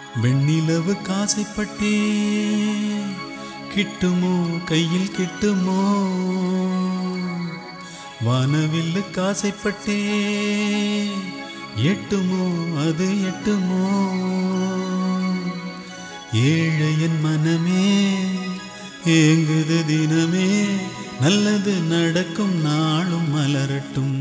வெண்ணிலவு காசைப்பட்டே கிட்டுமோ கையில் கிட்டுமோ வானவில்லு காசைப்பட்டே எட்டுமோ அது எட்டுமோ ஏழையன் மனமே ஏங்குது தினமே நல்லது நடக்கும் நாளும் மலரட்டும்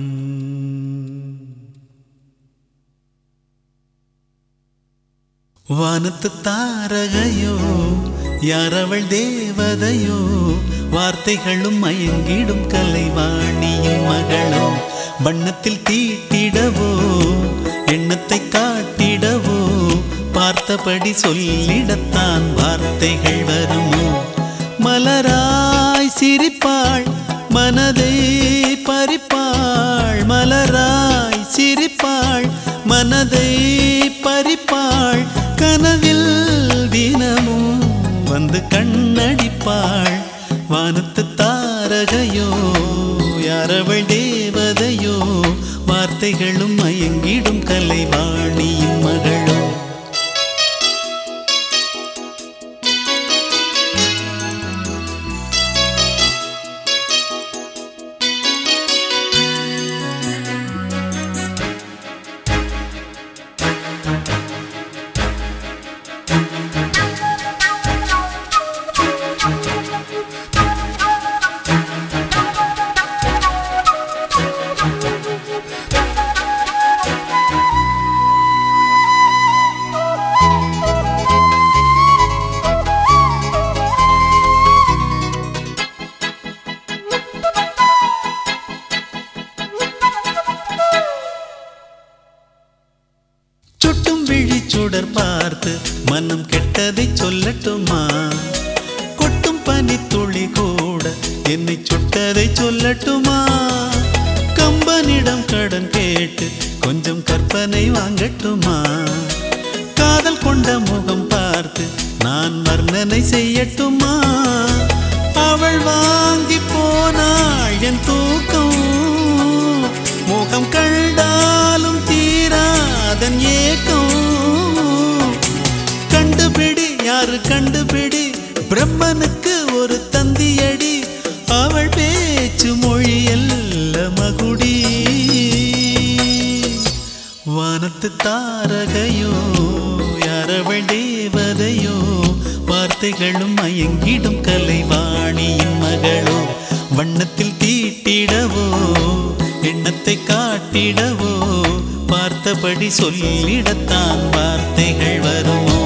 வானத்து தாரகையோ யாரவள் தேவதையோ வார்த்தைகளும் மயங்கிடும் கலைவாணியின் மகளோ வண்ணத்தில் தீட்டிடவோ எண்ணத்தை காட்டிடவோ பார்த்தபடி சொல்லிடத்தான் வார்த்தைகள் வருமோ மலராய் சிரிப்பாள் மனதை பறிப்பாள் மலராய் சிரிப்பாள் மனதை பறிப்பாள் கனவில் தினமும் வந்து கண்ணடிப்பாள் வானத்து தாரகையோ யாரவள் தேவதையோ வார்த்தைகளும் மயங்கிடும் கலைவாணியின் மகளோ சுட்டும் விழி சுடர் பார்த்து மனம் கெட்டதை சொல்லட்டுமா கொட்டும் பனி துளி கூட என்னை சுட்டதை சொல்லட்டுமா கம்பனிடம் கடன் கேட்டு கொஞ்சம் கற்பனை வாங்கட்டுமா காதல் கொண்ட முகம் பார்த்து நான் வர்ணனை செய்யட்டுமா அவள் வாங்கி போனாள் என் தூக்கம் முகம் கண்டாலும் தீராதன் ஏக்கம் கண்டுபிடி யாரு கண்டுபிடி பிரம்மனுக்கு ஒரு தந்தியடி அவள் பேச்சு மொழி அல்ல மகுடி வானத்து தாரகையோ யாரவள் தேவதையோ வார்த்தைகளும் மயங்கிடும் கலைவாணியின் மகளோ வண்ணத்தில் தீட்டிடவோ எண்ணத்தை காட்டிடவோ பார்த்தபடி சொல்லிடத்தான் வார்த்தைகள் வருமோ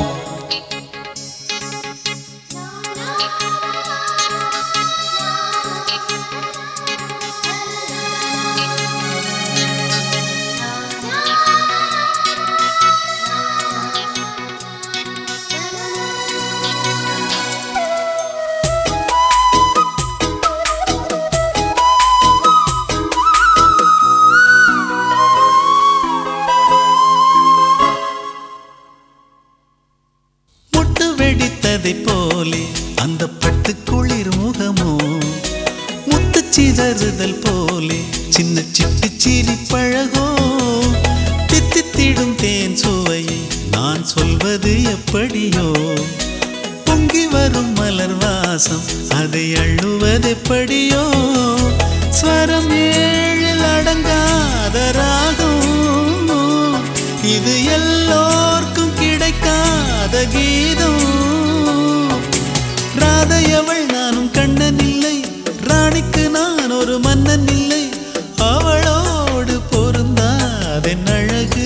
முட்டு வெடித்ததைப் போலே அந்த பட்டு குளிர் முகமோ முத்து சிதறுதல் போலே சின்ன சிட்டு சிரி பழகோ தித்தித்திடும் தேன் சுவையை நான் சொல்வது எப்படியோ பொங்கி வரும் மலர் வாசம் அதை அள்ளுவதெப்படியோ ஸ்வரம் ஏழில் அடங்காத ராகம் இது எல்லோர்க்கும் கிடைக்காத கீதம் ராதையவள் நானும் கண்ணன் இல்லை ராணிக்கு நான் ஒரு மன்னன் இல்லை அவளோடு பொருந்தாதென் அழகு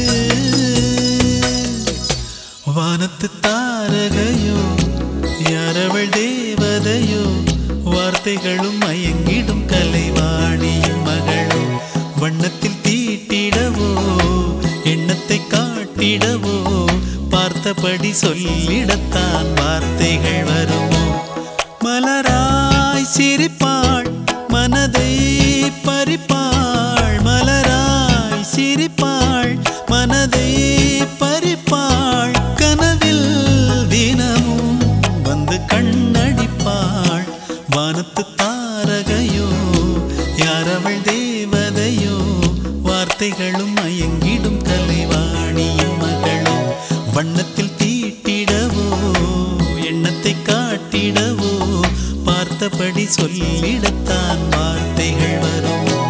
வானத்து தாரகையோ யாரவள் தேவதையோ வார்த்தைகளும் மயங்கிடும் கலைவாணியின் மகளோ வண்ணத்தில் தீட்டிடவோ எண்ணத்தை காட்டிடவோ பார்த்தபடி சொல்லிடத்தான் வார்த்தைகள் வருமோ மலராய் சிரிப்பாள் மனதை பறிப்பாள் மலராய் சிரிப்பாள் மனதை பறிப்பாள் கனவில் தினமும் வந்து கண்ணடிப்பாள் வானத்து தாரகையோ யாரவள் தேவதையோ வார்த்தைகளும் மயங்கிடும் கலைவாணியின் மகளோ வண்ணத்தில் தீட்டி மற்றபடி சொல்லிடத்தான் வார்த்தைகள் வரும்